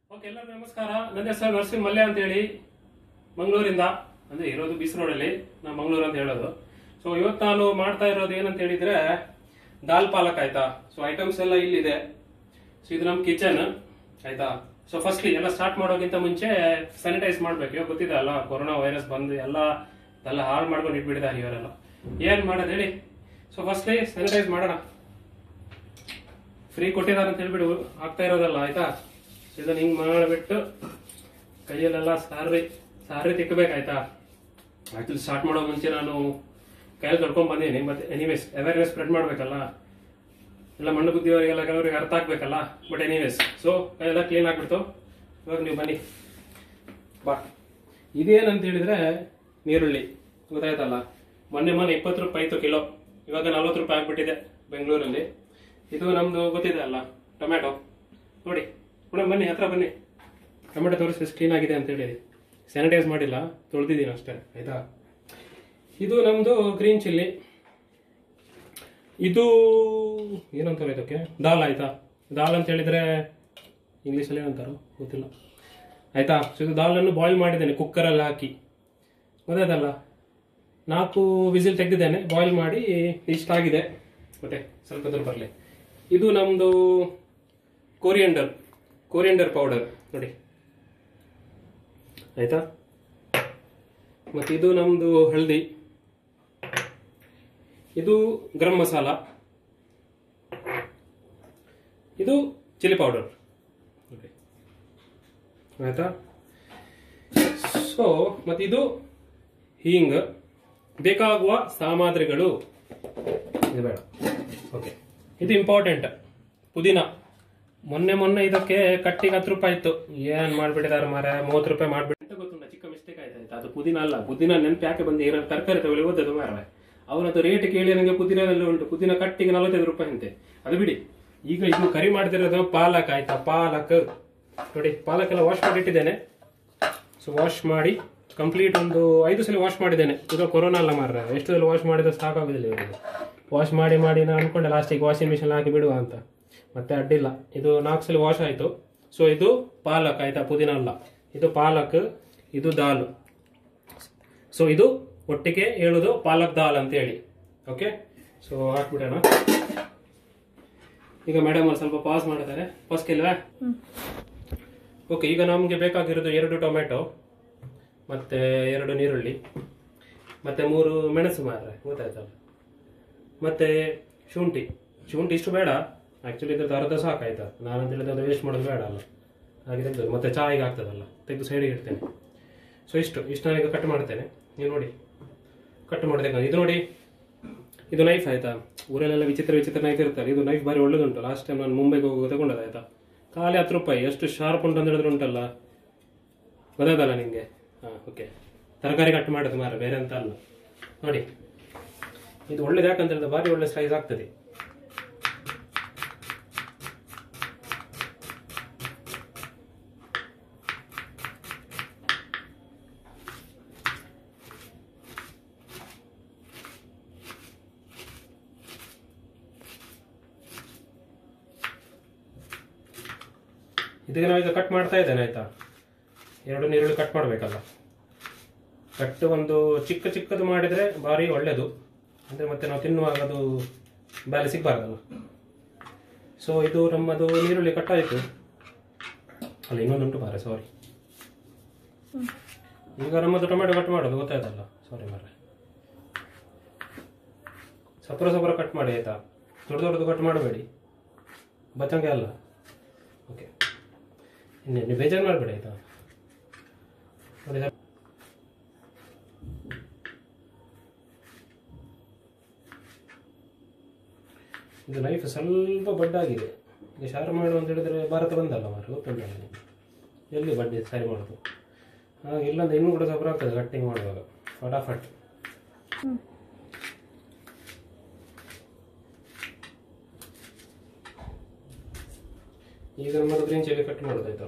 okay ಎಲ್ಲರಿಗೂ ನಮಸ್ಕಾರ ನನ್ನ ಹೆಸರು ನರಸಿಂಹ ಮಲ್ಯ ಅಂತ ಹೇಳಿ ಮಂಗಳೂರಿಂದ ಅಂದ್ರೆ ಇರೋದು ಬೀಸ್ ರೋಡಲ್ಲಿ ನಾನು ಮಂಗಳೂರು ಅಂತ ಹೇಳೋದು ಸೊ ಇವತ್ತು ನಾನು ಮಾಡ್ತಾ ಇರೋದು ಏನಂತ ಹೇಳಿದ್ರೆ ದಾಲ್ ಪಾಲಕ್ ಆಯ್ತಾ ಸೊ ಐಟಮ್ಸ್ ಎಲ್ಲ ಇಲ್ಲಿದೆ ಸೊ ಇದು ನಮ್ಮ ಕಿಚನ್ ಆಯ್ತಾ ಸೊ ಫಸ್ಟ್ಲಿ ಎಲ್ಲ ಸ್ಟಾರ್ಟ್ ಮಾಡೋಕ್ಕಿಂತ ಮುಂಚೆ ಸ್ಯಾನಿಟೈಸ್ ಮಾಡ್ಬೇಕು ಇವಾಗ ಗೊತ್ತಿದೆ ಅಲ್ಲ ಕೊರೋನಾ ವೈರಸ್ ಬಂದು ಎಲ್ಲ ಎಲ್ಲ ಹಾಳು ಮಾಡ್ಕೊಂಡು ಇಟ್ಬಿಟ್ಟಿದ್ದಾರೆ ಇವರೆಲ್ಲ ಏನ್ ಮಾಡೋದು ಹೇಳಿ ಸೊ ಫಸ್ಟ್ಲಿ ಸ್ಯಾನಿಟೈಸ್ ಮಾಡೋಣ ಫ್ರೀ ಕೊಟ್ಟಿದ್ದಾರೆ ಅಂತ ಹೇಳ್ಬಿಡು ಆಗ್ತಾ ಇರೋದಲ್ಲ ಆಯ್ತಾ ಇದನ್ನ ಹಿಂಗ್ ಮಾಡಿಬಿಟ್ಟು ಕೈಯಲ್ಲೆಲ್ಲ ಸಾರಿ ಸಾರಿ ತಿಕ್ಕಬೇಕಾಯ್ತಾ ಆಕ್ಚುಲಿ ಸ್ಟಾರ್ಟ್ ಮಾಡೋ ಮುಂಚೆ ನಾನು ಕೈಯಲ್ಲಿ ತೊಡ್ಕೊಂಡ್ ಬಂದೀನಿ ಮತ್ತೆ ಎನಿವೇಸ್ ಅವೇರ್ನೆಸ್ ಸ್ಪ್ರೆಡ್ ಮಾಡ್ಬೇಕಲ್ಲ ಎಲ್ಲ ಮಣ್ಣು ಬುದ್ಧಿಯವರಿಗೆಲ್ಲ ಕೆಲವರಿಗೆ ಅರ್ಥ ಆಗ್ಬೇಕಲ್ಲ ಬಟ್ ಎನಿವೇಸ್ ಸೊ ಕೈಯೆಲ್ಲ ಕ್ಲೀನ್ ಆಗ್ಬಿಡ್ತು ಇವಾಗ ನೀವು ಬನ್ನಿ ಬಾ ಇದೇನಂತ ಹೇಳಿದ್ರೆ ನೀರುಳ್ಳಿ ಗೊತ್ತಾಯ್ತಲ್ಲ ಮೊನ್ನೆ ಮೊನ್ನೆ ಇಪ್ಪತ್ತು ರೂಪಾಯಿ ಇತ್ತು ಕಿಲೋ ಇವಾಗ ನಲ್ವತ್ತು ರೂಪಾಯಿ ಆಗ್ಬಿಟ್ಟಿದೆ ಬೆಂಗಳೂರಲ್ಲಿ ಇದು ನಮ್ದು ಗೊತ್ತಿದೆ ಅಲ್ಲ ಟೊಮ್ಯಾಟೊ ನೋಡಿ ಮೇಡಮ್ ಬನ್ನಿ ಹತ್ರ ಬನ್ನಿ ಟೊಮೆಟೊ ತೋರಿಸಿ ಎಷ್ಟು ಕ್ಲೀನ್ ಆಗಿದೆ ಅಂತ ಹೇಳಿ ಸ್ಯಾನಿಟೈಸ್ ಮಾಡಿಲ್ಲ ತೊಳೆದಿದ್ದೀನಿ ಅಷ್ಟೇ ಆಯ್ತಾ ಇದು ನಮ್ದು ಗ್ರೀನ್ ಚಿಲ್ಲಿ ಇದು ಏನಂತಾರೆ ಇದಕ್ಕೆ ದಾಲ್ ಆಯ್ತಾ ದಾಲ್ ಅಂತ ಹೇಳಿದ್ರೆ ಇಂಗ್ಲೀಷಲ್ಲಿ ಏನಂತಾರೋ ಗೊತ್ತಿಲ್ಲ ಆಯ್ತಾ ಸೊ ಇದು ದಾಲನ್ನು ಬಾಯ್ಲ್ ಮಾಡಿದ್ದೇನೆ ಕುಕ್ಕರಲ್ಲಿ ಹಾಕಿ ಗೊತ್ತಾಯ್ತಲ್ಲ ನಾಲ್ಕು ವಿಸಿಲ್ ತೆಗೆದಿದ್ದೇನೆ ಬಾಯ್ಲ್ ಮಾಡಿ ಇಷ್ಟಾಗಿದೆ ಮತ್ತೆ ಸ್ವಲ್ಪ ದೂರ ಬರಲಿ ಇದು ನಮ್ಮದು ಕೊರಿಯಂಡರ್ ಕೊರಿಯಂಡರ್ ಪೌಡರ್ ನೋಡಿ ಆಯ್ತಾ ಮತ್ತೆ ಇದು ನಮ್ಮದು ಹಳದಿ ಇದು ಗರಂ ಮಸಾಲ ಇದು ಚಿಲ್ಲಿ ಪೌಡರ್ ಓಕೆ ಆಯ್ತಾ ಸೊ ಮತ್ತೆ ಇದು ಹೀಂಗ್ ಬೇಕಾಗುವ ಸಾಮಗ್ರಿಗಳು ಇದು ಬೇಡ ಓಕೆ ಇದು ಇಂಪಾರ್ಟೆಂಟ್ ಪುದೀನ ಮೊನ್ನೆ ಮೊನ್ನೆ ಇದಕ್ಕೆ ಕಟ್ಟಿಗೆ ಹತ್ತು ರೂಪಾಯಿ ಇತ್ತು ಏನ್ ಮಾಡ್ಬಿಟ್ಟಿದ್ದಾರೆ ಮಾರ ಮೂವತ್ತು ರೂಪಾಯಿ ಮಾಡ್ಬಿಟ್ಟು ಅಂತ ಗೊತ್ತುಂಟ ಚಿಕ್ಕ ಮಿಸ್ಟೇಕ್ ಆಯ್ತು ಆಯ್ತಾ ಅದು ಪುದೀನ ಅಲ್ಲ ಪುದೀನ ನೆನಪು ಯಾಕೆ ಬಂದು ಏನೋ ತರಕಾರಿ ತಗೊಳ್ಳಿ ಓದದು ಮಾರ ಅವನದು ರೇಟ್ ಕೇಳಿ ನನಗೆ ಪುದೀನದಲ್ಲಿ ಉಂಟು ಪುದೀನ ಕಟ್ಟಿಗೆ ನಲವತ್ತೈದು ರೂಪಾಯಿ ಅಂತೆ ಅದು ಬಿಡಿ ಈಗ ಇದು ಕರಿ ಮಾಡ್ತಿರೋದು ಪಾಲಕ್ ಆಯ್ತಾ ಪಾಲಕ್ ನೋಡಿ ಪಾಲಕ್ ಎಲ್ಲ ವಾಶ್ ಮಾಡಿ ಇಟ್ಟಿದ್ದೇನೆ ಸೊ ವಾಶ್ ಮಾಡಿ ಕಂಪ್ಲೀಟ್ ಒಂದು ಐದು ಸಲ ವಾಶ್ ಮಾಡಿದ್ದೇನೆ ಇದು ಕೊರೋನಾ ಅಲ್ಲ ಮಾರ್ರೆ ಎಷ್ಟು ಸಲ ವಾಶ್ ಮಾಡಿದ್ರೆ ಸಾಕಾಗೋದಿಲ್ಲ ಇವರಿಗೆ ವಾಶ್ ಮಾಡಿ ಮಾಡಿ ನಾನು ಅನ್ಕೊಂಡೆ ಲಾಸ್ಟಿಗೆ ವಾಷಿಂಗ್ ಮಿಷನ್ ಹಾಕಿ ಬಿಡುವ ಅಂತ ಮತ್ತೆ ಅಡ್ಡಿಲ್ಲ ಇದು ನಾಲ್ಕು ಸಲ ವಾಶ್ ಆಯಿತು ಸೊ ಇದು ಪಾಲಕ್ ಆಯ್ತಾ ಪುದೀನ ಅಲ್ಲ ಇದು ಪಾಲಕ್ ಇದು ದಾಲ್ ಸೊ ಇದು ಒಟ್ಟಿಗೆ ಹೇಳುದು ಪಾಲಕ್ ದಾಲ್ ಅಂತ ಹೇಳಿ ಓಕೆ ಸೊ ಹಾಕ್ಬಿಡೋಣ ಈಗ ಮೇಡಮ್ ಅಲ್ಲಿ ಸ್ವಲ್ಪ ಪಾಸ್ ಮಾಡಿದ್ದಾರೆ ಫಸ್ಟ್ ಇಲ್ವಾ ಓಕೆ ಈಗ ನಮಗೆ ಬೇಕಾಗಿರೋದು ಎರಡು ಟೊಮೆಟೊ ಮತ್ತೆ ಎರಡು ನೀರುಳ್ಳಿ ಮತ್ತೆ ಮೂರು ಮೆಣಸು ಮಾರ್ರೆ ಗೊತ್ತಾಯ್ತಲ್ಲ ಮತ್ತೆ ಶುಂಠಿ ಶುಂಠಿ ಇಷ್ಟು ಬೇಡ ಆಕ್ಚುಲಿ ಇದ್ರದ್ದು ಅರ್ಧ ಸಾಕಾಯ್ತಾ ನಾನಂತ ಹೇಳಿದ್ರೆ ಅದು ವೇಸ್ಟ್ ಮಾಡೋದು ಬೇಡ ಅಲ್ಲ ಹಾಗೆ ತೆಗೆದು ಮತ್ತೆ ಚಾಯಿಗೆ ಆಗ್ತದಲ್ಲ ತೆಗೆದು ಸೈಡಿಗೆ ಇಡ್ತೇನೆ ಸೊ ಇಷ್ಟು ಇಷ್ಟು ನಾನೀಗ ಕಟ್ ಮಾಡ್ತೇನೆ ನೀವು ನೋಡಿ ಕಟ್ ಮಾಡಿದೆ ಇದು ನೋಡಿ ಇದು ನೈಫ್ ಆಯ್ತಾ ಊರಲ್ಲೆಲ್ಲ ವಿಚಿತ್ರ ವಿಚಿತ್ರ ನೈಫ್ ಇರ್ತಾರೆ ಇದು ನೈಫ್ ಬಾರಿ ಒಳ್ಳೆದುಂಟು ಲಾಸ್ಟ್ ಟೈಮ್ ನಾನು ಮುಂಬೈಗೆ ಹೋಗಿ ತಗೊಂಡದ ಆಯ್ತಾ ಖಾಲಿ ಹತ್ತು ರೂಪಾಯಿ ಎಷ್ಟು ಶಾರ್ಪ್ ಉಂಟು ಅಂತ ಹೇಳಿದ್ರೆ ಉಂಟಲ್ಲ ಗೊತ್ತಾಯ್ತಲ್ಲ ನಿಮಗೆ ಹಾಂ ಓಕೆ ತರಕಾರಿ ಕಟ್ ಮಾಡೋದು ಮಾರ ಬೇರೆ ಅಂತ ಅಲ್ಲ ನೋಡಿ ಇದು ಒಳ್ಳೇದು ಯಾಕಂತ ಹೇಳಿದ್ರೆ ಭಾರಿ ಒಳ್ಳೆ ಸೈಜ್ ಆಗ್ತದೆ ಇದಕ್ಕೆ ನಾವೀಗ ಕಟ್ ಮಾಡ್ತಾ ಇದ್ದೇನೆ ಆಯ್ತಾ ಎರಡು ನೀರುಳ್ಳಿ ಕಟ್ ಮಾಡಬೇಕಲ್ಲ ಕಟ್ ಒಂದು ಚಿಕ್ಕ ಚಿಕ್ಕದು ಮಾಡಿದ್ರೆ ಭಾರಿ ಒಳ್ಳೇದು ಅಂದ್ರೆ ಮತ್ತೆ ನಾವು ತಿನ್ನುವಾಗ ಅದು ಬೇಲೆ ಸಿಗ್ಬಾರ್ದಲ್ಲ ಸೊ ಇದು ನಮ್ಮದು ನೀರುಳ್ಳಿ ಕಟ್ ಆಯಿತು ಅಲ್ಲ ಇನ್ನೊಂದುಂಟು ಮಾರೆ ಸಾರಿ ಈಗ ನಮ್ಮದು ಟೊಮೆಟೊ ಕಟ್ ಮಾಡೋದು ಗೊತ್ತಾಯ್ತಲ್ಲ ಸಾರಿ ಮಾರೆ ಸಪರ ಸಪರ ಕಟ್ ಮಾಡಿ ಆಯ್ತಾ ದೊಡ್ಡ ದೊಡ್ಡದು ಕಟ್ ಮಾಡಬೇಡಿ ಬಚ್ಚಂಗೆ ಅಲ್ಲ ಓಕೆ ಇನ್ನೇ ನೀವು ಬೇಜಾರು ಮಾಡಬೇಡಿ ಆಯ್ತಾ ನೋಡಿ ಸರ್ ಇದು ನೈಫ್ ಸ್ವಲ್ಪ ಬಡ್ಡಾಗಿದೆ ಈಗ ಶಾರು ಮಾಡು ಅಂತ ಹೇಳಿದ್ರೆ ಭಾರತ ಬಂದಲ್ಲ ಮಾರು ಗೊತ್ತುಂಟಲ್ಲ ನಿಮಗೆ ಎಲ್ಲಿ ಬಡ್ಡಿ ಸರಿ ಮಾಡೋದು ಹಾಗೆ ಇಲ್ಲಾಂದ್ರೆ ಇನ್ನೂ ಕೂಡ ಸಬರ ಆಗ್ತದೆ ಕಟ್ಟಿಂಗ್ ಮಾಡುವಾಗ ಫಟಾಫಟ್ ಈಗ ನಮ್ಮದು ಗ್ರೀನ್ ಚಿಲ್ಲಿ ಕಟ್ ಮಾಡೋದಾಯ್ತು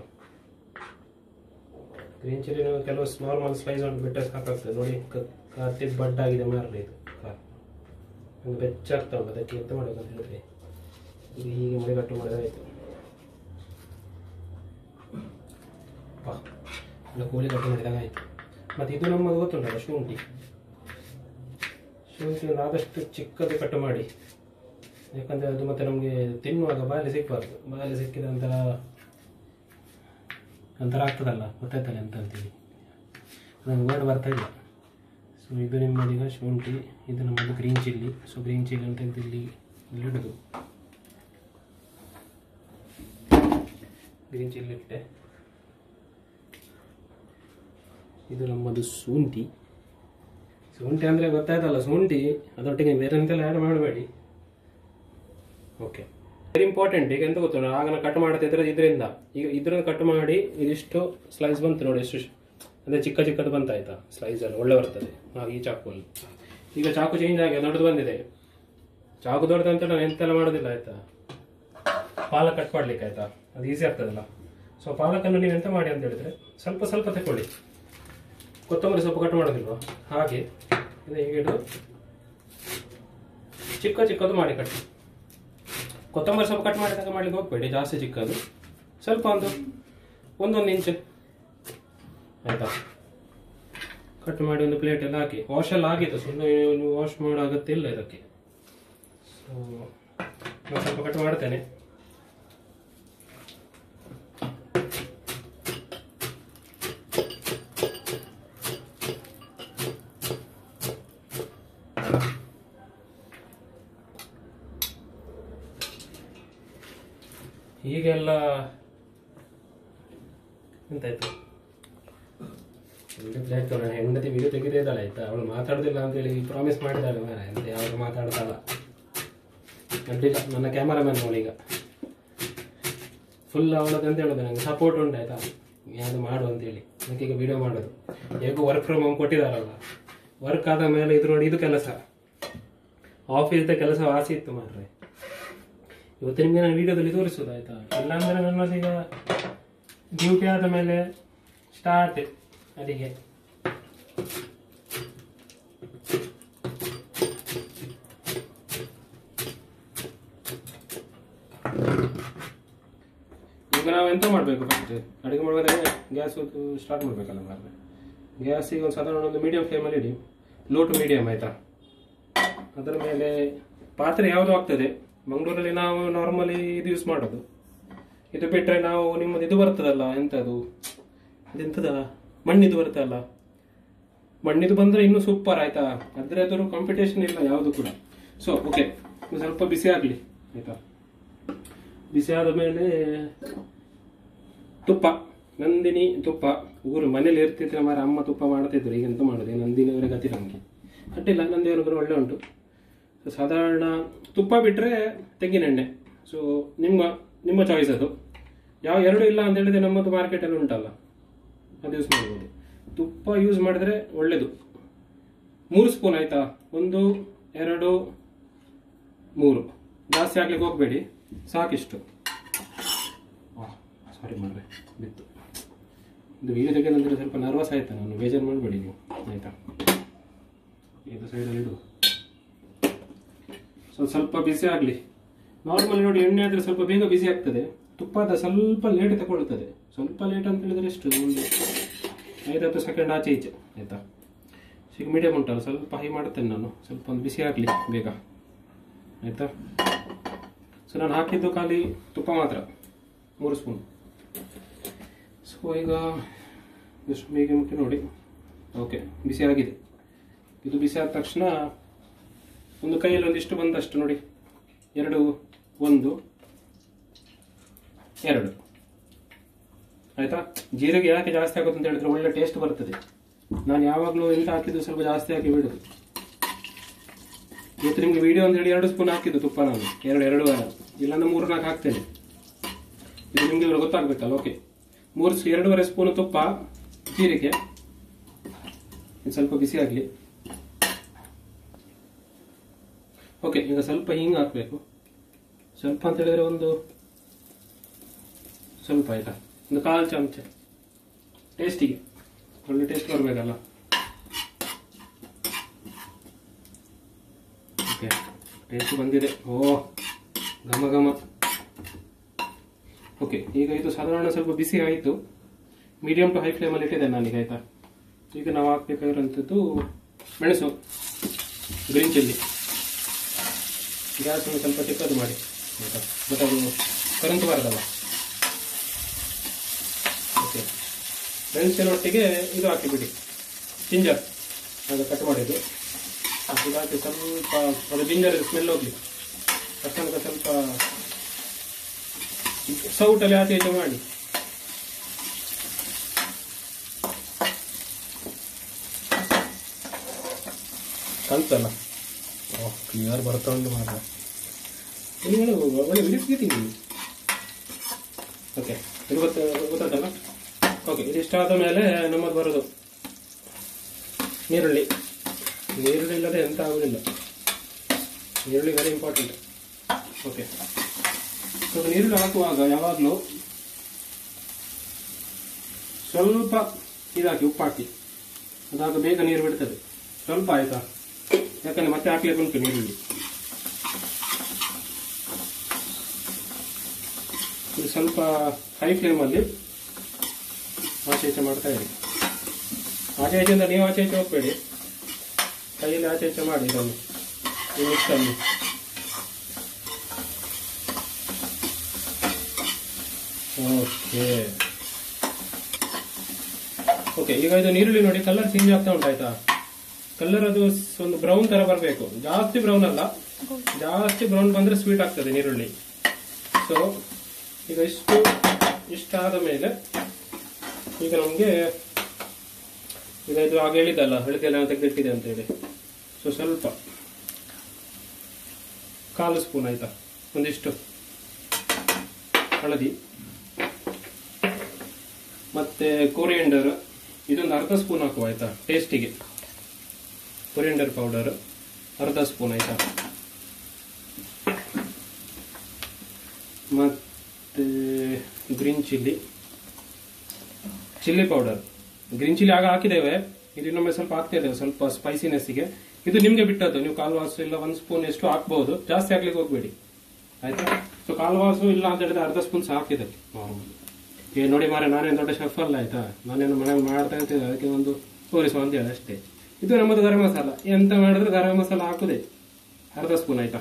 ಗ್ರೀನ್ ಚಿಲ್ಲಿ ಕೆಲವು ನಾರ್ಮಲ್ ಸ್ಲೈಸ್ ಉಂಟು ಬಿಟ್ಟರೆ ಸಾಕಾಗ್ತದೆ ನೋಡಿ ಕತ್ತಿಗೆ ಬಡ್ಡಾಗಿದೆ ಮಾರಲಿ ಇದು ಕಾರ್ ನಂಗೆ ಬೆಚ್ಚಾಗ್ತಾ ಉಂಟು ಅದಕ್ಕೆ ಎಂತ ಮಾಡಬೇಕಂತ ಹೇಳಿದ್ರೆ ಇದು ಹೀಗೆ ಮಳೆಗಟ್ಟು ಮಾಡಿದ್ರೆ ಆಯಿತು ಅಪ್ಪ ಇಲ್ಲ ಕೋಳಿ ಕಟ್ ಮಾಡಿದಾಗ ಆಯ್ತು ಮತ್ತು ಇದು ನಮ್ಮದು ಗೊತ್ತುಂಟಲ್ಲ ಶುಂಠಿ ಶುಂಠಿಯನ್ನು ಆದಷ್ಟು ಚಿಕ್ಕದು ಕಟ್ ಮಾಡಿ ಯಾಕಂದರೆ ಅದು ಮತ್ತೆ ನಮಗೆ ತಿನ್ನುವಾಗ ಬಾಯಲ್ಲಿ ಸಿಕ್ಕಬಾರ್ದು ಬಾಯಲ್ಲಿ ಸಿಕ್ಕಿದ ನಂತರ ಒಂಥರ ಆಗ್ತದಲ್ಲ ಗೊತ್ತಾಯ್ತಲ್ಲ ಎಂತ ಅಂತೇಳಿ ನನಗೆ ವರ್ಡ್ ಬರ್ತಾ ಇಲ್ಲ ಸೊ ಇದು ನಿಮ್ಮದೀಗ ಶುಂಠಿ ಇದು ನಮ್ಮದು green chilli so green chilli ಅಂತ ಇದು ಇಲ್ಲಿ ಇಲ್ಲಿ ಇಡೋದು ಗ್ರೀನ್ ಚಿಲ್ಲಿ ಇಟ್ಟೆ ಇದು ನಮ್ಮದು ಶುಂಠಿ ಶುಂಠಿ ಅಂದರೆ ಗೊತ್ತಾಯ್ತಲ್ಲ ಶುಂಠಿ ಅದರೊಟ್ಟಿಗೆ ಬೇರೆ ಎಂತೆಲ್ಲ ಆ್ಯಡ್ ಮಾಡಬೇಡಿ ಓಕೆ ವೆರಿ ಇಂಪಾರ್ಟೆಂಟ್ ಈಗ ಎಂತ ಗೊತ್ತುಂಟು ಆಗ ನಾನು ಕಟ್ ಮಾಡ್ತಿದ್ರೆ ಇದರಿಂದ ಈಗ ಇದ್ರನ್ನ ಕಟ್ ಮಾಡಿ ಇದಿಷ್ಟು ಸ್ಲೈಸ್ ಬಂತು ನೋಡಿ ಎಷ್ಟು ಅಂದರೆ ಚಿಕ್ಕ ಚಿಕ್ಕದು ಬಂತ ಆಯ್ತಾ ಸ್ಲೈಸ್ ಅಲ್ಲಿ ಒಳ್ಳೆ ಬರ್ತದೆ ಹಾಗೆ ಈ ಚಾಕುವಲ್ಲಿ ಈಗ ಚಾಕು ಚೇಂಜ್ ಆಗಿ ದೊಡ್ಡದು ಬಂದಿದೆ ಚಾಕು ದೊಡ್ಡದು ಅಂತ ನಾನು ಎಂತೆಲ್ಲ ಮಾಡೋದಿಲ್ಲ ಆಯ್ತಾ ಪಾಲಕ್ ಕಟ್ ಮಾಡ್ಲಿಕ್ಕೆ ಆಯ್ತಾ ಅದು ಈಸಿ ಆಗ್ತದಲ್ಲ ಸೊ ಪಾಲಕನ್ನು ನೀವು ಎಂತ ಮಾಡಿ ಅಂತ ಹೇಳಿದ್ರೆ ಸ್ವಲ್ಪ ಸ್ವಲ್ಪ ತಗೊಳ್ಳಿ ಕೊತ್ತಂಬರಿ ಸೊಪ್ಪು ಕಟ್ ಮಾಡೋದಿಲ್ವಾ ಹಾಗೆ ಇದು ಹೀಗೆ ಹಿಡಿದು ಚಿಕ್ಕ ಚಿಕ್ಕದು ಮಾಡಿ ಕಟ್ಟಿ ಕೊತ್ತಂಬರಿ ಸೊಪ್ಪು ಕಟ್ ಮಾಡಿದಾಗ ಮಾಡ್ಲಿಕ್ಕೆ ಹೋಗ್ಬೇಡಿ ಜಾಸ್ತಿ ಚಿಕ್ಕದು ಸ್ವಲ್ಪ ಒಂದು ಒಂದೊಂದು ಇಂಚು ಆಯ್ತಾ ಕಟ್ ಮಾಡಿ ಒಂದು ಪ್ಲೇಟ್ ಎಲ್ಲ ಹಾಕಿ ವಾಶ್ ಎಲ್ಲ ಆಗಿತ್ತು ಸುಮ್ಮನೆ ನೀವು ವಾಶ್ ಮಾಡೋ ಅಗತ್ಯ ಇಲ್ಲ ಇದಕ್ಕೆ ಸೊ ನಾನು ಸ್ವಲ್ಪ ಕಟ್ ಮಾಡ್ತೇನೆ ಹೀಗೆಲ್ಲ ಎಂತಾಯ್ತು ವಿಡಿಯೋ ಪ್ಲೇಟ್ ನನ್ನ ಹೆಂಡತಿ ವಿಡಿಯೋ ತೆಗೆದೇ ಇದ್ದಾಳೆ ಆಯ್ತಾ ಅವಳು ಮಾತಾಡೋದಿಲ್ಲ ಅಂತೇಳಿ ಪ್ರಾಮಿಸ್ ಮಾಡಿದ್ದಾಳೆ ಮಾರ ಎಂತ ಯಾವಾಗ ಮಾತಾಡ್ತಾಳ ಅಡ್ಡಿಲ್ಲ ನನ್ನ ಕ್ಯಾಮರಾಮನ್ ಅವಳೀಗ ಫುಲ್ ಅವಳದ್ದು ಅಂತ ಹೇಳೋದು ನನಗೆ ಸಪೋರ್ಟ್ ಉಂಟು ಆಯ್ತಾ ಯಾವುದು ಮಾಡು ಅಂತೇಳಿ ಅದಕ್ಕೆ ಈಗ ವಿಡಿಯೋ ಮಾಡೋದು ಹೇಗೂ ವರ್ಕ್ ಫ್ರಮ್ ಹೋಮ್ ಕೊಟ್ಟಿದ್ದಾರಲ್ಲ ವರ್ಕ್ ಆದ ಮೇಲೆ ಇದು ನೋಡಿ ಇದು ಕೆಲಸ ಆಫೀಸ್ದ ಕೆಲಸ ವಾಸಿ ಇತ್ತು ಮಾರ್ರೆ ಇವತ್ತು ನಿಮಗೆ ನಾನು ವಿಡಿಯೋದಲ್ಲಿ ತೋರಿಸೋದು ಆಯ್ತಾ ಇಲ್ಲಾಂದ್ರೆ ನನ್ನದೀಗ ಡ್ಯೂಟಿ ಆದ ಮೇಲೆ ಸ್ಟಾರ್ಟ್ ಅಡಿಗೆ ಈಗ ನಾವು ಎಂತ ಮಾಡಬೇಕು ಫಸ್ಟ್ ಅಡುಗೆ ಮಾಡುವಾಗ ಗ್ಯಾಸ್ ಸ್ಟಾರ್ಟ್ ಮಾಡಬೇಕಲ್ಲ ಮಾರ್ರೆ ಗ್ಯಾಸ್ ಈಗ ಒಂದು ಸಾಧಾರಣ ಒಂದು ಮೀಡಿಯಂ ಫ್ಲೇಮಲ್ಲಿ ಇಡಿ ಲೋ ಟು ಮೀಡಿಯಂ ಆಯ್ತಾ ಅದರ ಮೇಲೆ ಪಾತ್ರೆ ಯಾವುದು ಆಗ್ತದೆ ಮಂಗಳೂರಲ್ಲಿ ನಾವು ನಾರ್ಮಲಿ ಇದು ಯೂಸ್ ಮಾಡೋದು ಇದು ಬಿಟ್ಟರೆ ನಾವು ನಿಮ್ಮದು ಇದು ಬರ್ತದಲ್ಲ ಎಂಥದ್ದು ಅದೆಂಥದ ಮಣ್ಣಿದು ಬರ್ತದಲ್ಲ ಮಣ್ಣಿದು ಬಂದರೆ ಇನ್ನೂ ಸೂಪರ್ ಆಯ್ತಾ ಅದ್ರ ಎದುರು ಕಾಂಪಿಟೇಷನ್ ಇಲ್ಲ ಯಾವುದು ಕೂಡ ಸೊ ಓಕೆ ಸ್ವಲ್ಪ ಬಿಸಿ ಆಗಲಿ ಆಯ್ತಾ ಬಿಸಿ ಆದ ಮೇಲೆ ತುಪ್ಪ ನಂದಿನಿ ತುಪ್ಪ ಊರು ಮನೇಲಿ ಇರ್ತಿದ್ರೆ ಮಾರ ಅಮ್ಮ ತುಪ್ಪ ಮಾಡ್ತಿದ್ರು ಈಗ ಎಂತ ಮಾಡೋದು ನಂದಿನಿಯವರ ಗತಿ ನಮಗೆ ಅಡ್ಡಿಲ್ಲ ನಂದಿಯವರ ಒಳ್ಳೆ ಉಂಟು ಸೊ ಸಾಧಾರಣ ತುಪ್ಪ ಬಿಟ್ಟರೆ ತೆಂಗಿನೆಣ್ಣೆ ಸೊ ನಿಮ್ಮ ನಿಮ್ಮ ಚಾಯ್ಸ್ ಅದು ಯಾವ ಎರಡು ಇಲ್ಲ ಅಂತ ಹೇಳಿದ್ರೆ ನಮ್ಮದು ಮಾರ್ಕೆಟಲ್ಲಿ ಉಂಟಲ್ಲ ಅದು ಯೂಸ್ ಮಾಡ್ಬೋದು ತುಪ್ಪ ಯೂಸ್ ಮಾಡಿದ್ರೆ ಒಳ್ಳೆಯದು ಮೂರು ಸ್ಪೂನ್ ಆಯ್ತಾ ಒಂದು ಎರಡು ಮೂರು ಜಾಸ್ತಿ ಹಾಕ್ಲಿಕ್ಕೆ ಹೋಗಬೇಡಿ ಸಾಕಿಷ್ಟು ಸಾರಿ ಮಾಡ್ರೆ ಬಿತ್ತು ಇದು ವೀಡಿಯೋ ತೆಗೆದಂದ್ರೆ ಸ್ವಲ್ಪ ನರ್ವಸ್ ಆಯ್ತಾ ನಾನು ಬೇಜಾರು ಮಾಡಬೇಡಿ ನೀವು ಆಯ್ತಾ ಇದು ಸೈಡಲ್ಲಿ ಇಡು ಸೊ ಸ್ವಲ್ಪ ಬಿಸಿ ಆಗಲಿ ನಾರ್ಮಲ್ ನೋಡಿ ಎಣ್ಣೆ ಆದರೆ ಸ್ವಲ್ಪ ಬೇಗ ಬಿಸಿ ಆಗ್ತದೆ ತುಪ್ಪದ ಸ್ವಲ್ಪ ಲೇಟ್ ತಗೊಳ್ತದೆ ಸ್ವಲ್ಪ ಲೇಟ್ ಅಂತ ಹೇಳಿದ್ರೆ ಎಷ್ಟು ಒಂದು ಐದತ್ತು ಸೆಕೆಂಡ್ ಆಚೆ ಈಚೆ ಆಯ್ತಾ ಈಗ ಮೀಡಿಯಂ ಉಂಟಲ್ಲ ಸ್ವಲ್ಪ ಹೈ ಮಾಡ್ತೇನೆ ನಾನು ಸ್ವಲ್ಪ ಒಂದು ಬಿಸಿ ಆಗಲಿ ಬೇಗ ಆಯ್ತಾ ಸೊ ನಾನು ಹಾಕಿದ್ದು ಖಾಲಿ ತುಪ್ಪ ಮಾತ್ರ ಮೂರು ಸ್ಪೂನ್ ಸೊ ಈಗ ಎಷ್ಟು ಬೇಗ ಮುಟ್ಟಿ ನೋಡಿ ಓಕೆ ಬಿಸಿ ಆಗಿದೆ ಇದು ಬಿಸಿ ಆದ ತಕ್ಷಣ ಒಂದು ಕೈಯಲ್ಲಿ ಒಂದಿಷ್ಟು ಬಂದಷ್ಟು ನೋಡಿ ಎರಡು ಒಂದು ಎರಡು ಆಯ್ತಾ ಜೀರಿಗೆ ಯಾಕೆ ಜಾಸ್ತಿ ಆಗುತ್ತೆ ಅಂತ ಹೇಳಿದ್ರೆ ಒಳ್ಳೆ ಟೇಸ್ಟ್ ಬರ್ತದೆ ನಾನು ಯಾವಾಗಲೂ ಎಂತ ಹಾಕಿದ್ದು ಸ್ವಲ್ಪ ಜಾಸ್ತಿ ಹಾಕಿ ಬಿಡುದು ಇವತ್ತು ನಿಮ್ಗೆ ವಿಡಿಯೋ ಅಂತ ಹೇಳಿ ಎರಡು ಸ್ಪೂನ್ ಹಾಕಿದ್ದು ತುಪ್ಪ ನಾನು ಎರಡು ಎರಡು ಇಲ್ಲಾಂದ್ರೆ ಮೂರು ನಾಲ್ಕು ಹಾಕ್ತೇನೆ ಇದು ನಿಮ್ಗೆ ಇವಾಗ ಗೊತ್ತಾಗ್ಬೇಕಲ್ಲ ಓಕೆ ಮೂರು ಎರಡೂವರೆ ಸ್ಪೂನ್ ತುಪ್ಪ ಜೀರಿಗೆ ಇದು ಸ್ವಲ್ಪ ಬಿಸಿ ಆಗಲಿ ಓಕೆ ಈಗ ಸ್ವಲ್ಪ ಹಿಂಗೆ ಹಾಕಬೇಕು ಸ್ವಲ್ಪ ಅಂತ ಹೇಳಿದ್ರೆ ಒಂದು ಸ್ವಲ್ಪ ಆಯ್ತಾ ಒಂದು ಕಾಲು ಚಮಚ ಟೇಸ್ಟಿಗೆ ಒಳ್ಳೆ ಟೇಸ್ಟ್ ಬರಬೇಕಲ್ಲ ಓಕೆ ಟೇಸ್ಟ್ ಬಂದಿದೆ ಓ ಘಮ ಘಮ ಓಕೆ ಈಗ ಇದು ಸಾಧಾರಣ ಸ್ವಲ್ಪ ಬಿಸಿ ಆಯಿತು ಮೀಡಿಯಂ ಟು ಹೈ ಫ್ಲೇಮಲ್ಲಿ ಇಟ್ಟಿದ್ದೇನೆ ನಾನೀಗ ಆಯ್ತಾ ಈಗ ನಾವು ಹಾಕ್ಬೇಕಾಗಿರೋಂಥದ್ದು ಮೆಣಸು ಗ್ರೀನ್ ಚಿಲ್ಲಿ ಗ್ಯಾಸ್ ಸ್ವಲ್ಪ ಚಿಕ್ಕದು ಮಾಡಿ ಆಯ್ತಾ ಬಟ್ ಅದು ಕರಂತಬಾರ್ದಲ್ಲ ಓಕೆ ಮೆಣಸಿನೊಟ್ಟಿಗೆ ಇದು ಹಾಕಿಬಿಡಿ ಜಿಂಜರ್ ಅದು ಕಟ್ ಮಾಡಿದ್ದು ಅದು ಹಾಕಿ ಸ್ವಲ್ಪ ಅದು ಜಿಂಜರ್ ಸ್ಮೆಲ್ ಹೋಗ್ಲಿ ತಕ್ಷಣಕ್ಕೆ ಸ್ವಲ್ಪ ಸೌಟಲ್ಲಿ ಆಚೆ ಈಚೆ ಮಾಡಿ ಕಲ್ತಲ್ಲ ಕ್ಲಿಯರ್ ಬರ್ತಾ ಉಂಟು ಮಾತ್ರ ಇಲ್ಲಿ ಒಳ್ಳೆ ವಿಡಿಸ್ಗಿದ್ದೀನಿ ಓಕೆ ಇದು ಗೊತ್ತ ಗೊತ್ತಾಯ್ತಲ್ಲ ಓಕೆ ಇದಿಷ್ಟಾದ ಮೇಲೆ ನಮ್ಮದು ಬರೋದು ನೀರುಳ್ಳಿ ನೀರುಳ್ಳಿ ಇಲ್ಲದೆ ಎಂತ ಆಗುದಿಲ್ಲ ನೀರುಳ್ಳಿ ವೆರಿ ಇಂಪಾರ್ಟೆಂಟ್ ಓಕೆ ಸೊ ನೀರುಳ್ಳಿ ಹಾಕುವಾಗ ಯಾವಾಗಲೂ ಸ್ವಲ್ಪ ಇದಾಕಿ ಉಪ್ಪು ಹಾಕಿ ಅದಾಗ ಬೇಗ ನೀರು ಬಿಡ್ತದೆ ಸ್ವಲ್ಪ ಆಯ್ತಾ ಯಾಕಂದ್ರೆ ಮತ್ತೆ ಹಾಕ್ಲಿಕ್ಕೆ ಉಂಟು ನೀರುಳ್ಳಿ ಇದು ಸ್ವಲ್ಪ ಹೈ ಫ್ಲೇಮಲ್ಲಿ ಆಚೆ ಈಚೆ ಮಾಡ್ತಾ ಇರಿ ಆಚೆ ಈಚೆಯಿಂದ ನೀವು ಆಚೆ ಈಚೆ ಹೋಗ್ಬೇಡಿ ಕೈಯಲ್ಲಿ ಆಚೆ ಈಚೆ ಮಾಡಿ ಇದನ್ನು ಈ ಮಿಕ್ಸಲ್ಲಿ ಓಕೆ ಓಕೆ ಈಗ ಇದು ನೀರುಳ್ಳಿ ನೋಡಿ ಕಲರ್ ಚೇಂಜ್ ಆಗ್ತಾ ಉಂಟು ಆಯ್ತಾ ಕಲರ್ ಅದು ಸ್- ಒಂದು ಬ್ರೌನ್ ತರ ಬರಬೇಕು ಜಾಸ್ತಿ ಬ್ರೌನ್ ಅಲ್ಲ ಜಾಸ್ತಿ ಬ್ರೌನ್ ಬಂದ್ರೆ ಸ್ವೀಟ್ ಆಗ್ತದೆ ನೀರುಳ್ಳಿ ಸೊ ಈಗ ಇಷ್ಟು ಇಷ್ಟಾದ ಮೇಲೆ ಈಗ ನಮಗೆ ಈಗ ಇದು ಆಗ ಹೇಳಿದ್ದಲ್ಲ ಹಳದಿಯೆಲ್ಲ ತೆಗೆದಿಟ್ಟಿದೆ ಅಂತ ಹೇಳಿ ಸೊ ಸ್ವಲ್ಪ ಕಾಲು ಸ್ಪೂನ್ ಆಯ್ತಾ ಒಂದಿಷ್ಟು ಹಳದಿ ಮತ್ತೆ ಕೊರಿಯಂಡರ್ ಇದೊಂದು ಅರ್ಧ ಸ್ಪೂನ್ ಹಾಕುವ ಆಯ್ತಾ ಟೇಸ್ಟಿಗೆ ಕೊರಿಯಂಡರ್ ಪೌಡರ್ ಅರ್ಧ ಸ್ಪೂನ್ ಆಯ್ತಾ ಮತ್ತೆ green chilli chilli powder green chilli ಆಗ ಹಾಕಿದ್ದೇವೆ ಇದು ಇನ್ನೊಮ್ಮೆ ಸ್ವಲ್ಪ ಹಾಕ್ತಾ ಇದ್ದೇವೆ ಸ್ವಲ್ಪ ಸ್ಪೈಸಿನೆಸ್ಸಿಗೆ ಇದು ನಿಮ್ಗೆ ಬಿಟ್ಟದ್ದು ನೀವು ಕಾಲ್ವಾಸು ಇಲ್ಲ ಒಂದು ಸ್ಪೂನ್ ಎಷ್ಟು ಹಾಕ್ಬಹುದು ಜಾಸ್ತಿ ಹಾಕ್ಲಿಕ್ಕೆ ಹೋಗ್ಬೇಡಿ ಆಯ್ತಾ ಸೊ ಕಾಲ್ವಾಸು ಇಲ್ಲ ಅಂತ ಹೇಳಿದ್ರೆ ಅರ್ಧ ಸ್ಪೂನ್ ಸಾಕಿದೆ ನಾರ್ಮಲ್ ಏ ನೋಡಿ ಮಾರೆ ನಾನೇನು ದೊಡ್ಡ ಶೆಫ್ ಅಲ್ಲ ಆಯ್ತಾ ನಾನೇನು ಮನೇಲಿ ಮಾಡ್ತಾ ಇರ್ತೀನಿ ಅದಕ್ಕೆ ಒಂದು ತೋರಿಸುವ ಅಂತ ಹೇಳಿ ಅಷ್ಟೇ ಇದು ನಮ್ಮದು ಗರಂ ಮಸಾಲ ಎಂತ ಮಾಡಿದ್ರೆ ಗರಂ ಮಸಾಲ ಹಾಕುದೇ ಅರ್ಧ ಸ್ಪೂನ್ ಆಯ್ತಾ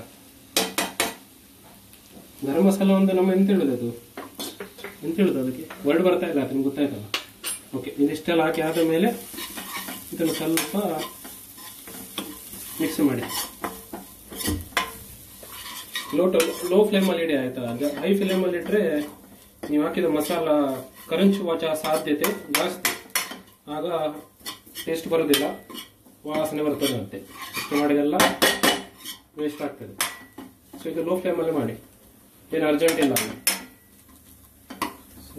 ಗರಂ ಮಸಾಲ ಒಂದು ನಮ್ಮ ಎಂತ ಹೇಳುದು ಅದು ಎಂತ ಹೇಳುದು ಅದಕ್ಕೆ ವರ್ಡ್ ಬರ್ತಾ ಇಲ್ಲ ನಿಮ್ಗೆ ಗೊತ್ತಾಯ್ತಲ್ಲ ಓಕೆ ಇದಿಷ್ಟೆಲ್ಲ ಹಾಕಿ ಆದ ಮೇಲೆ ಇದನ್ನು ಸ್ವಲ್ಪ ಮಿಕ್ಸ್ ಮಾಡಿ ಲೋ ಲೋ ಫ್ಲೇಮಲ್ಲಿ ಇಡಿ ಆಯ್ತಾ ಹೈ ಫ್ಲೇಮಲ್ಲಿ ಇಟ್ಟರೆ ನೀವು ಹಾಕಿದ ಮಸಾಲ ಕರಂಚುವ ಚಾ- ಸಾಧ್ಯತೆ ಜಾಸ್ತಿ ಆಗ ಟೇಸ್ಟ್ ಬರೋದಿಲ್ಲ ವಾಸನೆ ಬರ್ತದೆ ಅಂತೆ ಇಷ್ಟು ಮಾಡಿದೆಲ್ಲ ವೇಸ್ಟ್ ಆಗ್ತದೆ ಸೊ ಇದು ಲೋ ಫ್ಲೇಮಲ್ಲಿ ಮಾಡಿ ಏನು ಅರ್ಜೆಂಟ್ ಇಲ್ಲ ಸೊ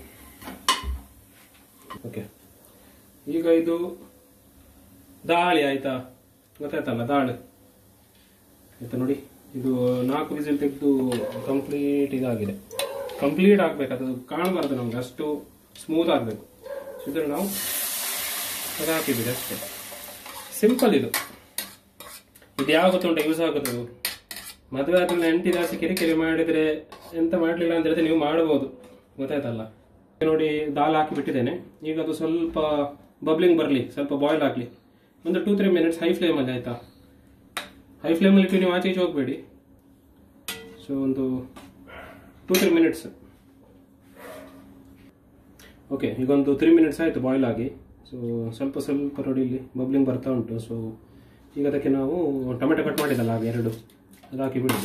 ಓಕೆ ಈಗ ಇದು ದಾಳಿ ಆಯ್ತಾ ಗೊತ್ತಾಯ್ತಲ್ಲ ದಾಳು ಆಯ್ತಾ ನೋಡಿ ಇದು ನಾಲ್ಕು ವಿಸಿಲ್ ತೆಗೆದು ಕಂಪ್ಲೀಟ್ ಇದಾಗಿದೆ ಕಂಪ್ಲೀಟ್ ಆಗ್ಬೇಕು ಅದು ಕಾಣಬಾರ್ದು ನಮ್ಗೆ ಅಷ್ಟು ಸ್ಮೂತ್ ಆಗಬೇಕು ಇದನ್ನು ನಾವು ಅದು ಹಾಕಿಬಿಡಿ ಅಷ್ಟೇ ಸಿಂಪಲ್ ಇದು ಇದು ಯಾವ ಗೊತ್ತುಂಟ ಯೂಸ್ ಆಗೋದು ಮದುವೆ ಆದ್ಮೇಲೆ ಎಂಟಿ ಜಾಸ್ತಿ ಕಿರಿಕಿರಿ ಮಾಡಿದ್ರೆ ಎಂತ ಮಾಡಲಿಲ್ಲ ಅಂತ ಹೇಳಿದ್ರೆ ನೀವು ಮಾಡಬಹುದು ಗೊತ್ತಾಯ್ತಲ್ಲ ನೋಡಿ ದಾಲ್ ಹಾಕಿ ಬಿಟ್ಟಿದ್ದೇನೆ ಈಗ ಅದು ಸ್ವಲ್ಪ ಬಬ್ಲಿಂಗ್ ಬರಲಿ ಸ್ವಲ್ಪ ಬಾಯ್ಲ್ ಆಗಲಿ ಒಂದು ಟೂ ತ್ರೀ ಮಿನಿಟ್ಸ್ ಹೈ ಫ್ಲೇಮಲ್ಲಿ ಆಯ್ತಾ ಹೈ ಫ್ಲೇಮಲ್ಲಿ ಇಟ್ಟು ನೀವು ಆಚೆ ಈಚೆ ಹೋಗಬೇಡಿ ಸೊ ಒಂದು ಟೂ ತ್ರೀ ಮಿನಿಟ್ಸ್ ಓಕೆ ಈಗ ಒಂದು ತ್ರೀ ಮಿನಿಟ್ಸ್ ಆಯಿತು ಬಾಯ್ಲ್ ಆಗಿ ಸೊ ಸ್ವಲ್ಪ ಸ್ವಲ್ಪ ನೋಡಿ ಇಲ್ಲಿ ಬಬ್ಲಿಂಗ್ ಬರ್ತಾ ಉಂಟು ಸೊ ಈಗ ಅದಕ್ಕೆ ನಾವು ಟೊಮೆಟೊ ಕಟ್ ಮಾಡಿದಲ್ಲ ಆಗ ಎರಡು ಅದು ಹಾಕಿ ಬಿಡೋದು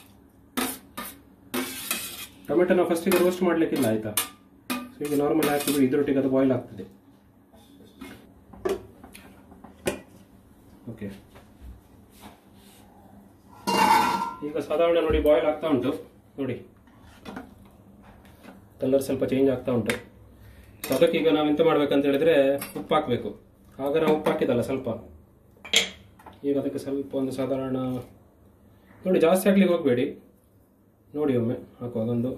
ಟೊಮೆಟೊನ ಫಸ್ಟಿಗೆ ರೋಸ್ಟ್ ಮಾಡಲಿಕ್ಕಿಲ್ಲ ಆಯಿತಾ ಸೊ ಈಗ ನಾರ್ಮಲ್ ಹಾಕಿ ಬಿಡಿ ಇದರೊಟ್ಟಿಗೆ ಅದು ಬಾಯ್ಲ್ ಆಗ್ತದೆ ಓಕೆ ಈಗ ಸಾಧಾರಣ ನೋಡಿ ಬಾಯ್ಲ್ ಆಗ್ತಾ ಉಂಟು ನೋಡಿ ಕಲರ್ ಸ್ವಲ್ಪ ಚೇಂಜ್ ಆಗ್ತಾ ಉಂಟು ಸೊ ಅದಕ್ಕೆ ಈಗ ನಾವು ಎಂತ ಮಾಡ್ಬೇಕಂತ ಹೇಳಿದ್ರೆ ಉಪ್ಪು ಹಾಕಬೇಕು ಆಗ ನಾವು ಉಪ್ಪು ಹಾಕಿದಲ್ಲ ಸ್ವಲ್ಪ ಈಗ ಅದಕ್ಕೆ ಸ್ವಲ್ಪ ಒಂದು ಸಾಧಾರಣ ನೋಡಿ ಜಾಸ್ತಿ ಹಾಕ್ಲಿಕ್ಕೆ ಹೋಗಬೇಡಿ ನೋಡಿ ಒಮ್ಮೆ ಹಾಕುವಾಗ ಒಂದು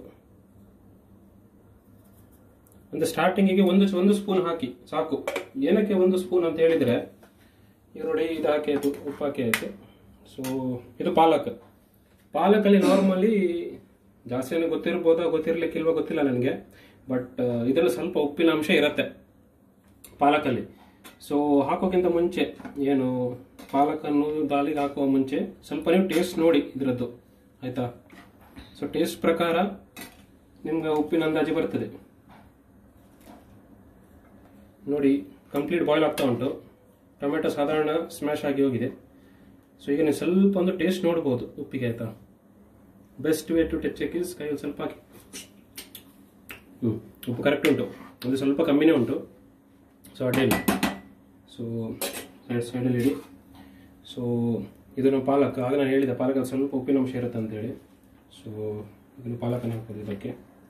ಒಂದು ಸ್ಟಾರ್ಟಿಂಗಿಗೆ ಒಂದು ಒಂದು ಸ್ಪೂನ್ ಹಾಕಿ ಸಾಕು ಏನಕ್ಕೆ ಒಂದು ಸ್ಪೂನ್ ಅಂತ ಹೇಳಿದ್ರೆ ಈಗ ನೋಡಿ ಇದು ಹಾಕಿ ಆಯಿತು ಉಪ್ಪು ಹಾಕಿ ಆಯಿತು ಸೊ ಇದು ಪಾಲಕ್ ಪಾಲಕಲ್ಲಿ ನಾರ್ಮಲಿ ಜಾಸ್ತಿ ನನಗೆ ಗೊತ್ತಿರ್ಬೋದಾ ಗೊತ್ತಿರ್ಲಿಕ್ಕಿಲ್ವಾ ಗೊತ್ತಿಲ್ಲ ನನಗೆ ಬಟ್ ಇದರಲ್ಲಿ ಸ್ವಲ್ಪ ಉಪ್ಪಿನ ಅಂಶ ಇರುತ್ತೆ ಪಾಲಕಲ್ಲಿ ಸೊ ಹಾಕೋಕ್ಕಿಂತ ಮುಂಚೆ ಏನು ಪಾಲಕನ್ನು ದಾಲಿಗೆ ಹಾಕುವ ಮುಂಚೆ ಸ್ವಲ್ಪ ನೀವು ಟೇಸ್ಟ್ ನೋಡಿ ಇದರದ್ದು ಆಯ್ತಾ ಸೊ ಟೇಸ್ಟ್ ಪ್ರಕಾರ ನಿಮ್ಗೆ ಉಪ್ಪಿನ ಅಂದಾಜು ಬರ್ತದೆ ನೋಡಿ ಕಂಪ್ಲೀಟ್ ಬಾಯ್ಲ್ ಆಗ್ತಾ ಉಂಟು ಟೊಮೆಟೊ ಸಾಧಾರಣ ಸ್ಮ್ಯಾಶ್ ಆಗಿ ಹೋಗಿದೆ ಸೊ ಈಗ ನೀವು ಸ್ವಲ್ಪ ಒಂದು ಟೇಸ್ಟ್ ನೋಡ್ಬೋದು ಉಪ್ಪಿಗೆ ಆಯ್ತಾ best way to touch check is ಕೈಯಲ್ಲಿ ಸ್ವಲ್ಪ ಹಾಕಿ ಹ್ಞೂ ಉಪ್ಪು ಕರೆಕ್ಟ್ ಉಂಟು ಒಂದು ಸ್ವಲ್ಪ ಕಮ್ಮಿನೇ ಉಂಟು ಸೊ ಅಡ್ಡಿಲ್ಲ ಸೊ ಸೈಡ್ ಸೈಡಲ್ಲಿ ಇಡಿ ಸೊ ಇದನ್ನು ಪಾಲಕ್ ಆಗ ನಾನು ಹೇಳಿದೆ ಪಾಲಕಲ್ಲಿ ಸ್ವಲ್ಪ ಉಪ್ಪಿನ ಅಂಶ ಇರುತ್ತೆ ಅಂತೇಳಿ ಸೊ ಇದನ್ನು ಪಾಲಕನ ಹಾಕೋದು ಇದಕ್ಕೆ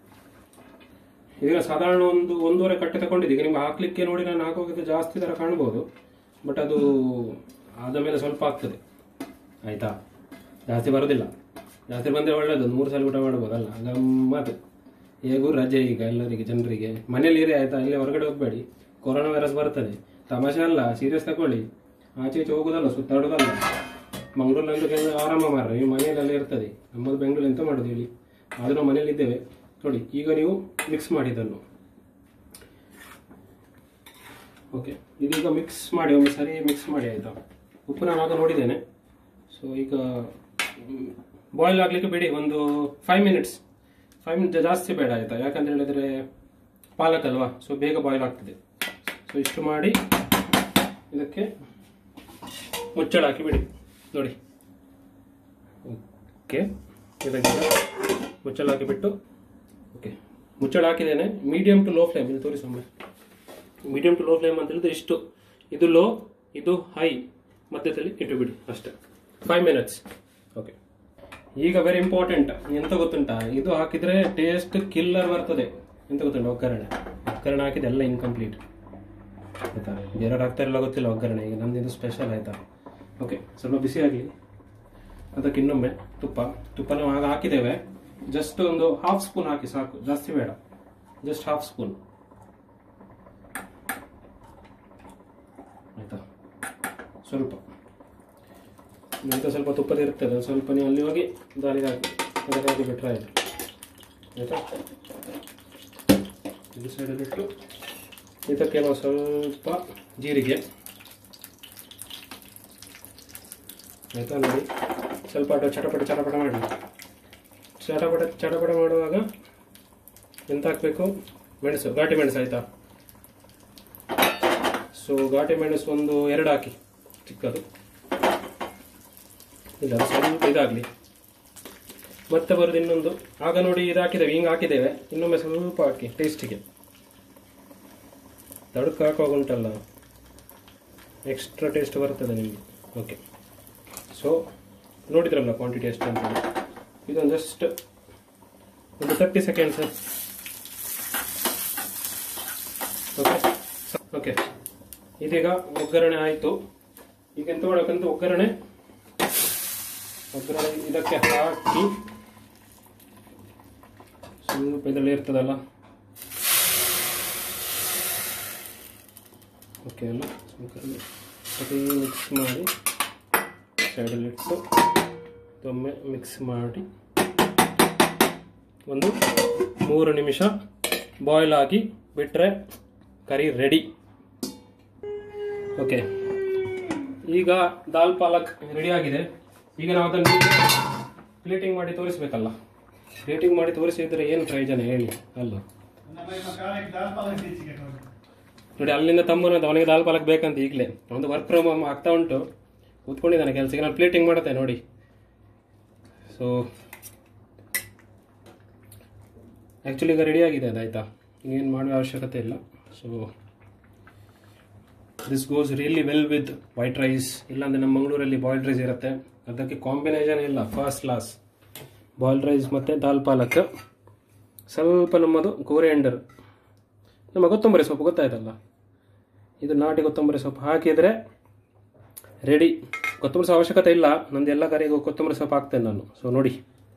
ಈಗ ಸಾಧಾರಣ ಒಂದು ಒಂದೂವರೆ ಕಟ್ಟೆ ತಗೊಂಡಿದ್ದೆ ಈಗ ನಿಮ್ಗೆ ಹಾಕ್ಲಿಕ್ಕೆ ನೋಡಿ ನಾನು ಹಾಕೋಗಿದ್ದು ಜಾಸ್ತಿ ಥರ ಕಾಣ್ಬೋದು ಬಟ್ ಅದು ಆದ ಮೇಲೆ ಸ್ವಲ್ಪ ಆಗ್ತದೆ ಆಯ್ತಾ ಜಾಸ್ತಿ ಬರೋದಿಲ್ಲ ಜಾಸ್ತಿ ಬಂದರೆ ಒಳ್ಳೇದು ಒಂದು ಮೂರು ಸಲ ಊಟ ಮಾಡ್ಬೋದಲ್ಲ ಗಮ್ಮತ್ತು ಹೇಗೂ ರಜೆ ಈಗ ಎಲ್ಲರಿಗೆ ಜನರಿಗೆ ಮನೇಲಿ ಇರಿ ಆಯ್ತಾ ಇಲ್ಲಿ ಹೊರಗಡೆ ಹೋಗ್ಬೇಡಿ ಕೊರೋನಾ ವೈರಸ್ ಬರ್ತದೆ ತಮಾಷೆ ಅಲ್ಲ ಸೀರಿಯಸ್ ತಗೊಳ್ಳಿ ಆಚೆ ಈಚೆ ಹೋಗೋದಲ್ಲ ಸುತ್ತಾಡೋದಲ್ಲ ಮಂಗಳೂರಿನಂತೂ ಕೆಲವು ಆರಾಮ ಮಾರ್ರೆ ನೀವು ಮನೆಯಲ್ಲೆಲ್ಲ ಇರ್ತದೆ ನಮ್ಮದು ಬೆಂಗಳೂರು ಎಂತ ಮಾಡೋದು ಹೇಳಿ ಆದರೂ ನಾವು ಮನೇಲಿ ಇದ್ದೇವೆ ನೋಡಿ ಈಗ ನೀವು ಮಿಕ್ಸ್ ಮಾಡಿ ಇದನ್ನು ಓಕೆ ಇದೀಗ ಮಿಕ್ಸ್ ಮಾಡಿ ಒಮ್ಮೆ ಸರಿ ಮಿಕ್ಸ್ ಮಾಡಿ ಆಯಿತಾ ಉಪ್ಪು ನಾನು ಆಗ ನೋಡಿದ್ದೇನೆ ಸೊ ಈಗ ಬಾಯ್ಲ್ ಆಗಲಿಕ್ಕೆ ಬಿಡಿ ಒಂದು ಫೈವ್ ಮಿನಿಟ್ಸ್ ಫೈವ್ ಮಿನಿಟ್ ಜಾಸ್ತಿ ಬೇಡ ಆಯಿತಾ ಯಾಕಂತ ಹೇಳಿದ್ರೆ ಪಾಲಕ್ ಅಲ್ವಾ ಸೊ ಬೇಗ ಬಾಯ್ಲ್ ಆಗ್ತದೆ ಸೊ ಇಷ್ಟು ಮಾಡಿ ಇದಕ್ಕೆ ಮುಚ್ಚಳ ಹಾಕಿ ಬಿಡಿ ನೋಡಿ ಓಕೆ ಇದಕ್ಕೆ ಮುಚ್ಚಳ ಹಾಕಿಬಿಟ್ಟು ಓಕೆ ಮುಚ್ಚಳ ಹಾಕಿದ್ದೇನೆ ಮೀಡಿಯಂ ಟು ಲೋ ಫ್ಲೇಮ್ ಇಲ್ಲಿ ತೋರಿಸಿ ಒಮ್ಮೆ ಮೀಡಿಯಂ ಟು ಲೋ ಫ್ಲೇಮ್ ಅಂತ ಹೇಳಿದ್ರೆ ಇಷ್ಟು ಇದು ಲೋ ಇದು ಹೈ ಮಧ್ಯದಲ್ಲಿ ಇಟ್ಟು ಬಿಡಿ ಅಷ್ಟೇ ಫೈವ್ ಮಿನಿಟ್ಸ್ ಓಕೆ ಈಗ ವೆರಿ ಇಂಪಾರ್ಟೆಂಟ್ ಎಂತ ಗೊತ್ತುಂಟಾ ಇದು ಹಾಕಿದ್ರೆ ಟೇಸ್ಟ್ ಕಿಲ್ಲರ್ ಬರ್ತದೆ ಎಂತ ಗೊತ್ತುಂಟ ಒಗ್ಗರಣೆ ಒಗ್ಗರಣೆ ಹಾಕಿದೆ ಎಲ್ಲ ಇನ್ಕಂಪ್ಲೀಟ್ ಆಯ್ತಾ ಬೇರೆಯವ್ರು ಹಾಕ್ತಾರಿಲ್ಲ ಗೊತ್ತಿಲ್ಲ ಒಗ್ಗರಣೆ ಈಗ ನಮ್ದು ಇದು ಸ್ಪೆಷಲ್ ಆಯ್ತಾ ಓಕೆ ಸ್ವಲ್ಪ ಬಿಸಿ ಆಗಲಿ ಅದಕ್ಕೆ ಇನ್ನೊಮ್ಮೆ ತುಪ್ಪ ತುಪ್ಪ ನಾವು ಆಗ ಹಾಕಿದ್ದೇವೆ ಜಸ್ಟ್ ಒಂದು ಹಾಫ್ ಸ್ಪೂನ್ ಹಾಕಿ ಸಾಕು ಜಾಸ್ತಿ ಬೇಡ ಜಸ್ಟ್ ಹಾಫ್ ಸ್ಪೂನ್ ಆಯ್ತಾ ಸ್ವಲ್ಪ ನಂತರ ಸ್ವಲ್ಪ ತುಪ್ಪದ ಇರ್ತದೆ ಅದು ಸ್ವಲ್ಪ ನೀವು ಅಲ್ಲಿ ಹೋಗಿ ದಾರಿಗೆ ಹಾಕಿ ಅದಕ್ಕೆ ಹಾಕಿ ಬಿಟ್ಟರೆ ಆಯಿತು ಆಯಿತಾ ಈ ಸೈಡಲ್ಲಿ ಇಟ್ಟು ಇದಕ್ಕೆ ನಾವು ಸ್ವಲ್ಪ ಜೀರಿಗೆ ಆಯಿತಾ ನೋಡಿ ಸ್ವಲ್ಪ ಅದು ಚಟಪಟ ಚಟಪಟ ಮಾಡಿ ಚಟಪಟ ಚಟಪಟ ಮಾಡುವಾಗ ಎಂತ ಹಾಕಬೇಕು ಮೆಣಸು ಘಾಟಿ ಮೆಣಸು ಆಯಿತಾ ಸೊ ಘಾಟಿ ಮೆಣಸು ಒಂದು ಎರಡು ಹಾಕಿ ಚಿಕ್ಕದು ಇಲ್ಲ ಅದು ಸ್ವಲ್ಪ ಇದಾಗಲಿ ಮತ್ತೆ ಬರೋದು ಇನ್ನೊಂದು ಆಗ ನೋಡಿ ಇದು ಹಾಕಿದ್ದೇವೆ ಹಿಂಗೆ ಹಾಕಿದ್ದೇವೆ ಇನ್ನೊಮ್ಮೆ ಸ್ವಲ್ಪ ಹಾಕಿ ಟೇಸ್ಟಿಗೆ ತಡಕ ಹಾಕುವಾಗ ಉಂಟಲ್ಲ ಎಕ್ಸ್ಟ್ರಾ ಟೇಸ್ಟ್ ಬರ್ತದೆ ನಿಮಗೆ ಓಕೆ ಸೊ ನೋಡಿದ್ರಲ್ಲ ಕ್ವಾಂಟಿಟಿ ಎಷ್ಟು ಅಂತ ಹೇಳಿ ಇದೊಂದು ಜಸ್ಟ್ ಒಂದು ತರ್ಟಿ ಸೆಕೆಂಡ್ಸ್ ಓಕೆ ಓಕೆ ಇದೀಗ ಒಗ್ಗರಣೆ ಆಯಿತು ಈಗ ಎಂತ ಮಾಡಬೇಕಂತ ಒಗ್ಗರಣೆ ಒಗ್ಗರಣೆ ಇದಕ್ಕೆ ಹಾಕಿ ಸ್ವಲ್ಪ ಇದರಲ್ಲಿ ಇರ್ತದಲ್ಲ ಓಕೆ ಅಲ್ಲ ಒಗ್ಗರಣೆ ಅದೇ ಮಿಕ್ಸ್ ಮಾಡಿ ಸೈಡಲ್ಲಿ ಇಟ್ಟು ಒಮ್ಮೆ ಮಿಕ್ಸ್ ಮಾಡಿ ಒಂದು ಮೂರು ನಿಮಿಷ ಬಾಯ್ಲ್ ಆಗಿ ಬಿಟ್ಟರೆ ಕರಿ ರೆಡಿ ಓಕೆ ಈಗ ದಾಲ್ ಪಾಲಕ್ ರೆಡಿ ಆಗಿದೆ ಈಗ ನಾವು ಅದನ್ನು ಪ್ಲೇಟಿಂಗ್ ಮಾಡಿ ತೋರಿಸ್ಬೇಕಲ್ಲ ಪ್ಲೇಟಿಂಗ್ ಮಾಡಿ ತೋರಿಸಿದ್ರೆ ಏನು ಪ್ರಯೋಜನ ಹೇಳಿ ಅಲ್ಲ ನೋಡಿ ಅಲ್ಲಿಂದ ತಮ್ಮನ ಅವನಿಗೆ ದಾಲ್ ಪಾಲಕ್ ಬೇಕಂತ ಈಗಲೇ ಒಂದು ವರ್ಕ್ ಫ್ರಮ್ ಹೋಮ್ ಆಗ್ತಾ ಉಂಟು ಕೂತ್ಕೊಂಡಿದ್ದಾನೆ ಕೆಲಸ ನಾನು ಪ್ಲೇಟಿಂಗ್ ಮಾಡುತ್ತೆ ನೋಡಿ ಸೊ ಆ್ಯಕ್ಚುಲಿ ಈಗ ರೆಡಿ ಆಗಿದೆ ಅದು ಆಯಿತಾ ಏನು ಮಾಡುವ ಅವಶ್ಯಕತೆ ಇಲ್ಲ so this goes really well with white rice ಇಲ್ಲಾಂದರೆ ನಮ್ಮ ಮಂಗಳೂರಲ್ಲಿ ಬಾಯ್ಲ್ಡ್ ರೈಸ್ ಇರುತ್ತೆ ಅದಕ್ಕೆ ಕಾಂಬಿನೇಷನ್ ಇಲ್ಲ ಫಸ್ಟ್ ಕ್ಲಾಸ್ ಬಾಯ್ಲ್ಡ್ ರೈಸ್ ಮತ್ತು ದಾಲ್ ಪಾಲಕ್ ಸ್ವಲ್ಪ ನಮ್ಮದು ಕೋರಿಯಂಡರ್ ನಮ್ಮ ಕೊತ್ತಂಬರಿ ಸೊಪ್ಪು ಗೊತ್ತಾಯ್ತಲ್ಲ ಇದು ನಾಟಿ ಕೊತ್ತಂಬರಿ ಸೊಪ್ಪು ಹಾಕಿದರೆ ರೆಡಿ ಕೊತ್ತಂಬರಿ ಸೊಪ್ಪು ಅವಶ್ಯಕತೆ ಇಲ್ಲ ನಂದು ಎಲ್ಲ ಕರೆಗೂ ಕೊತ್ತಂಬರಿ ಸೊಪ್ಪು ಹಾಕ್ತೇನೆ ನಾನು ಸೊ ನೋಡಿ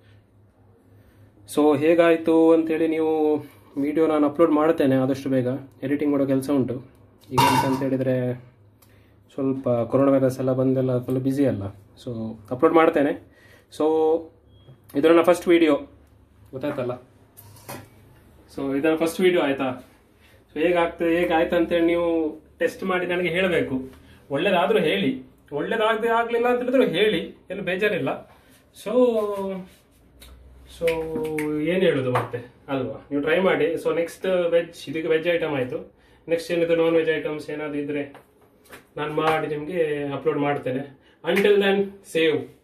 ಸೊ ಹೇಗಾಯಿತು ಅಂತೇಳಿ ನೀವು ವಿಡಿಯೋ ನಾನು ಅಪ್ಲೋಡ್ ಮಾಡ್ತೇನೆ ಆದಷ್ಟು ಬೇಗ ಎಡಿಟಿಂಗ್ ಮಾಡೋ ಕೆಲಸ ಉಂಟು ಈಗ ಅಂತ ಹೇಳಿದರೆ ಸ್ವಲ್ಪ ಕೊರೋನಾ ವೈರಸ್ ಎಲ್ಲ ಬಂದೆಲ್ಲ ಫುಲ್ ಬ್ಯುಸಿ ಅಲ್ಲ ಸೊ ಅಪ್ಲೋಡ್ ಮಾಡ್ತೇನೆ ಸೊ ಇದು ನನ್ನ ಫಸ್ಟ್ ವಿಡಿಯೋ ಗೊತ್ತಾಯ್ತಲ್ಲ ಸೊ ಇದರ ಫಸ್ಟ್ ವಿಡಿಯೋ ಆಯ್ತಾ ಸೊ ಹೇಗಾಗ್ತದೆ ಹೇಗಾಯ್ತು ಅಂತೇಳಿ ನೀವು ಟೆಸ್ಟ್ ಮಾಡಿ ನನಗೆ ಹೇಳಬೇಕು ಒಳ್ಳೇದಾದ್ರೂ ಹೇಳಿ ಒಳ್ಳೇದಾಗದೆ ಆಗ್ಲಿಲ್ಲ ಅಂತ ಹೇಳಿದ್ರು ಹೇಳಿ ಏನು ಬೇಜಾರಿಲ್ಲ ಸೊ ಸೊ ಏನು ಹೇಳುದು ಮತ್ತೆ ಅಲ್ವಾ ನೀವು ಟ್ರೈ ಮಾಡಿ ಸೊ ನೆಕ್ಸ್ಟ್ ವೆಜ್ ಇದಕ್ಕೆ ವೆಜ್ ಐಟಮ್ ಆಯಿತು ನೆಕ್ಸ್ಟ್ ಏನಿದೆ ನಾನ್ ವೆಜ್ ಐಟಮ್ಸ್ ಏನಾದ್ರು ಇದ್ರೆ ನಾನು ಮಾಡಿ ನಿಮಗೆ ಅಪ್ಲೋಡ್ ಮಾಡ್ತೇನೆ ಅಂಟಿಲ್ ದೆನ್ ಸೇವ್